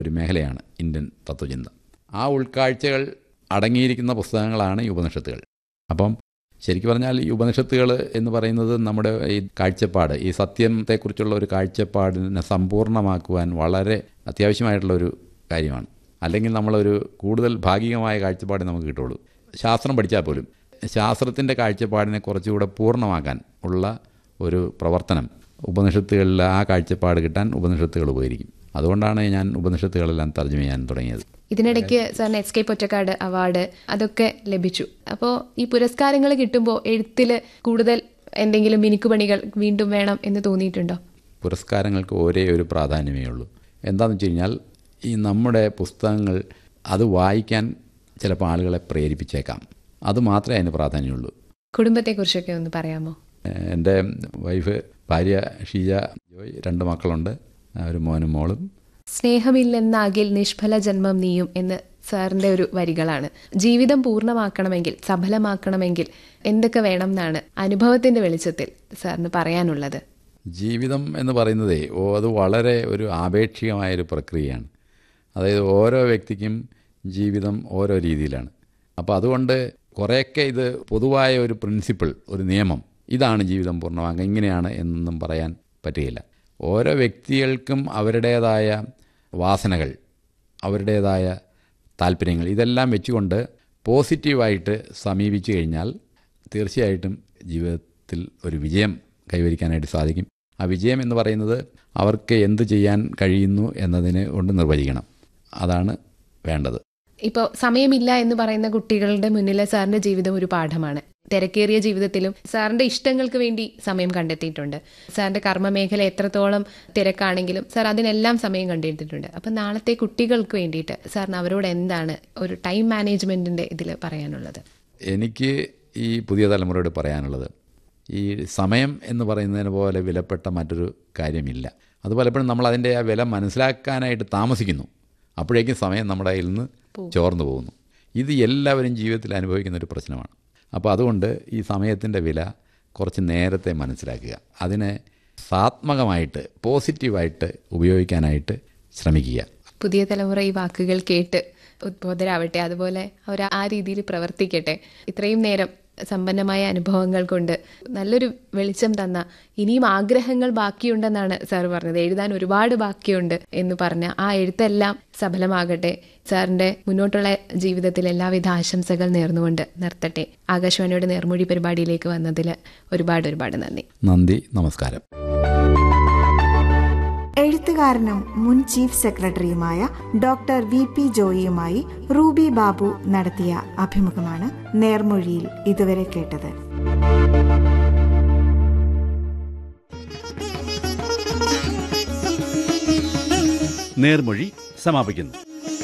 ഒരു മേഖലയാണ് ഇന്ത്യൻ തത്വചിന്ത ആ ഉൾക്കാഴ്ചകൾ അടങ്ങിയിരിക്കുന്ന പുസ്തകങ്ങളാണ് ഈ ഉപനിഷത്തുകൾ അപ്പം ശരിക്കും പറഞ്ഞാൽ ഈ ഉപനിഷത്തുകൾ എന്ന് പറയുന്നത് നമ്മുടെ ഈ കാഴ്ചപ്പാട് ഈ സത്യത്തെക്കുറിച്ചുള്ള ഒരു കാഴ്ചപ്പാടിനെ സമ്പൂർണ്ണമാക്കുവാൻ വളരെ അത്യാവശ്യമായിട്ടുള്ള ഒരു കാര്യമാണ് അല്ലെങ്കിൽ നമ്മളൊരു കൂടുതൽ ഭാഗികമായ കാഴ്ചപ്പാട് നമുക്ക് കിട്ടുള്ളൂ ശാസ്ത്രം പഠിച്ചാൽ പോലും ശാസ്ത്രത്തിൻ്റെ കാഴ്ചപ്പാടിനെ കുറച്ചുകൂടെ പൂർണ്ണമാക്കാൻ ഉള്ള ഒരു പ്രവർത്തനം ഉപനിഷത്തുകളിൽ ആ കാഴ്ചപ്പാട് കിട്ടാൻ ഉപനിഷത്തുകൾ ഉപകരിക്കും അതുകൊണ്ടാണ് ഞാൻ ഉപനിഷത്തുകളെല്ലാം തർജ്ജമ ചെയ്യാൻ തുടങ്ങിയത് ഇതിനിടയ്ക്ക് സാറിന് എസ് കെ പൊറ്റക്കാട് അവാർഡ് അതൊക്കെ ലഭിച്ചു അപ്പോൾ ഈ പുരസ്കാരങ്ങൾ കിട്ടുമ്പോൾ എഴുത്തിൽ കൂടുതൽ എന്തെങ്കിലും മിനുക്കുപണികൾ വീണ്ടും വേണം എന്ന് തോന്നിയിട്ടുണ്ടോ പുരസ്കാരങ്ങൾക്ക് ഒരേ ഒരു പ്രാധാന്യമേ ഉള്ളൂ എന്താണെന്ന് വെച്ച് കഴിഞ്ഞാൽ ഈ നമ്മുടെ പുസ്തകങ്ങൾ അത് വായിക്കാൻ ചിലപ്പോൾ ആളുകളെ പ്രേരിപ്പിച്ചേക്കാം അത് മാത്രമേ അതിന് പ്രാധാന്യമുള്ളൂ കുടുംബത്തെക്കുറിച്ചൊക്കെ ഒന്ന് പറയാമോ ഏഹ് എൻ്റെ വൈഫ് ഭാര്യ ഷീജ ജോയ് രണ്ട് മക്കളുണ്ട് ഒരു മോനും മോളും സ്നേഹമില്ലെന്നാകിൽ നിഷ്ഫല ജന്മം നീയും എന്ന് സാറിന്റെ ഒരു വരികളാണ് ജീവിതം പൂർണ്ണമാക്കണമെങ്കിൽ സഫലമാക്കണമെങ്കിൽ എന്തൊക്കെ വേണം എന്നാണ് അനുഭവത്തിന്റെ വെളിച്ചത്തിൽ സാറിന് പറയാനുള്ളത് ജീവിതം എന്ന് പറയുന്നതേ ഓ അത് വളരെ ഒരു ആപേക്ഷികമായൊരു പ്രക്രിയയാണ് അതായത് ഓരോ വ്യക്തിക്കും ജീവിതം ഓരോ രീതിയിലാണ് അപ്പോൾ അതുകൊണ്ട് കുറേയൊക്കെ ഇത് പൊതുവായ ഒരു പ്രിൻസിപ്പിൾ ഒരു നിയമം ഇതാണ് ജീവിതം പൂർണ്ണമാക്കുക ഇങ്ങനെയാണ് എന്നൊന്നും പറയാൻ പറ്റുകയില്ല ഓരോ വ്യക്തികൾക്കും അവരുടേതായ വാസനകൾ അവരുടേതായ താല്പര്യങ്ങൾ ഇതെല്ലാം വെച്ചുകൊണ്ട് പോസിറ്റീവായിട്ട് സമീപിച്ചു കഴിഞ്ഞാൽ തീർച്ചയായിട്ടും ജീവിതത്തിൽ ഒരു വിജയം കൈവരിക്കാനായിട്ട് സാധിക്കും ആ വിജയം എന്ന് പറയുന്നത് അവർക്ക് എന്ത് ചെയ്യാൻ കഴിയുന്നു എന്നതിനെ കൊണ്ട് നിർവചിക്കണം അതാണ് വേണ്ടത് ഇപ്പോൾ സമയമില്ല എന്ന് പറയുന്ന കുട്ടികളുടെ മുന്നിലെ സാറിന്റെ ജീവിതം ഒരു പാഠമാണ് തിരക്കേറിയ ജീവിതത്തിലും സാറിന്റെ ഇഷ്ടങ്ങൾക്ക് വേണ്ടി സമയം കണ്ടെത്തിയിട്ടുണ്ട് സാറിന്റെ കർമ്മമേഖല എത്രത്തോളം തിരക്കാണെങ്കിലും സാർ അതിനെല്ലാം സമയം കണ്ടെത്തിയിട്ടുണ്ട് അപ്പം നാളത്തെ കുട്ടികൾക്ക് വേണ്ടിയിട്ട് സാറിന് അവരോട് എന്താണ് ഒരു ടൈം മാനേജ്മെന്റിന്റെ ഇതിൽ പറയാനുള്ളത് എനിക്ക് ഈ പുതിയ തലമുറയോട് പറയാനുള്ളത് ഈ സമയം എന്ന് പറയുന്നതിന് പോലെ വിലപ്പെട്ട മറ്റൊരു കാര്യമില്ല അത് പലപ്പോഴും നമ്മൾ അതിൻ്റെ ആ വില മനസ്സിലാക്കാനായിട്ട് താമസിക്കുന്നു അപ്പോഴേക്കും സമയം നമ്മുടെ കയ്യിൽ നിന്ന് ചോർന്നു പോകുന്നു ഇത് എല്ലാവരും ജീവിതത്തിൽ അനുഭവിക്കുന്ന ഒരു പ്രശ്നമാണ് അപ്പോൾ അതുകൊണ്ട് ഈ സമയത്തിൻ്റെ വില കുറച്ച് നേരത്തെ മനസ്സിലാക്കുക അതിനെ സാത്മകമായിട്ട് പോസിറ്റീവായിട്ട് ഉപയോഗിക്കാനായിട്ട് ശ്രമിക്കുക പുതിയ തലമുറ ഈ വാക്കുകൾ കേട്ട് ഉദ്ബോധരാവട്ടെ അതുപോലെ അവർ ആ രീതിയിൽ പ്രവർത്തിക്കട്ടെ ഇത്രയും നേരം സമ്പന്നമായ അനുഭവങ്ങൾ കൊണ്ട് നല്ലൊരു വെളിച്ചം തന്ന ഇനിയും ആഗ്രഹങ്ങൾ ബാക്കിയുണ്ടെന്നാണ് സാർ പറഞ്ഞത് എഴുതാൻ ഒരുപാട് ബാക്കിയുണ്ട് എന്ന് പറഞ്ഞ ആ എഴുത്തെല്ലാം സഫലമാകട്ടെ സാറിന്റെ മുന്നോട്ടുള്ള ജീവിതത്തിൽ എല്ലാവിധ ആശംസകൾ നേർന്നുകൊണ്ട് നിർത്തട്ടെ ആകാശവാണിയുടെ നേർമൊഴി പരിപാടിയിലേക്ക് വന്നതിൽ ഒരുപാട് ഒരുപാട് നന്ദി നന്ദി നമസ്കാരം എഴുത്തുകാരനും മുൻ ചീഫ് സെക്രട്ടറിയുമായ ഡോക്ടർ വി പി ജോയിയുമായി റൂബി ബാബു നടത്തിയ അഭിമുഖമാണ് നേർമൊഴിയിൽ ഇതുവരെ കേട്ടത് നേർമൊഴി സമാപിക്കുന്നു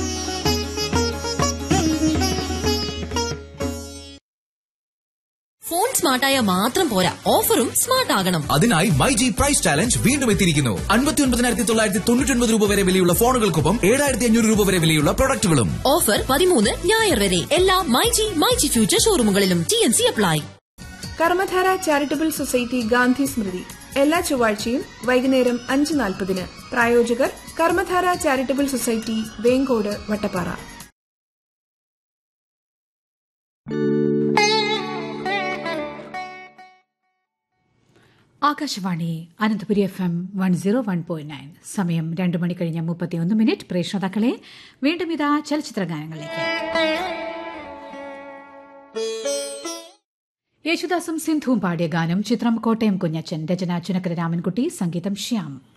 ഫോൺ സ്മാർട്ടായ മാത്രം പോരാ ഓഫറും സ്മാർട്ട് ആകണം അതിനായി മൈ ജി പ്രൈസ് ചാലഞ്ച് വീണ്ടും എത്തിയിരിക്കുന്നു അൻപത്തി ഒൻപതിനായിരത്തി തൊള്ളായിരത്തി തൊണ്ണൂറ്റി ഒൻപത് രൂപ വരെ വിലയുള്ള ഫോണുകൾക്കൊപ്പം ഏഴായിരത്തി അഞ്ഞൂറ് രൂപ വരെ വിലയുള്ള പ്രൊഡക്റ്റുകളും ഓഫർ പതിമൂന്ന് ഞായർ വരെ എല്ലാ മൈജി മൈജി ഫ്യൂച്ചർ ഷോറൂമുകളിലും T n C apply Karmadhara charitable society Gandhi Smriti എല്ലാ ചൊവ്വാഴ്ചയും വൈകുന്നേരം അഞ്ച് നാൽപ്പതിന് പ്രായോജകർ Karmadhara charitable society Vengode Vattappara Akashvani Ananthapuri F M one zero one point nine സമയം രണ്ടു മണി കഴിഞ്ഞ മുപ്പത്തിയൊന്ന് മിനിറ്റ് പ്രേക്ഷതാക്കളെ വീണ്ടും ഇതാ ചലച്ചിത്ര ഗാനങ്ങളിലേക്ക് യേശുദാസും സിന്ധുവും പാടിയ ഗാനം ചിത്രം കോട്ടയം കുഞ്ഞച്ചൻ രചന ചുനക്കര രാമൻകുട്ടി സംഗീതം ശ്യാം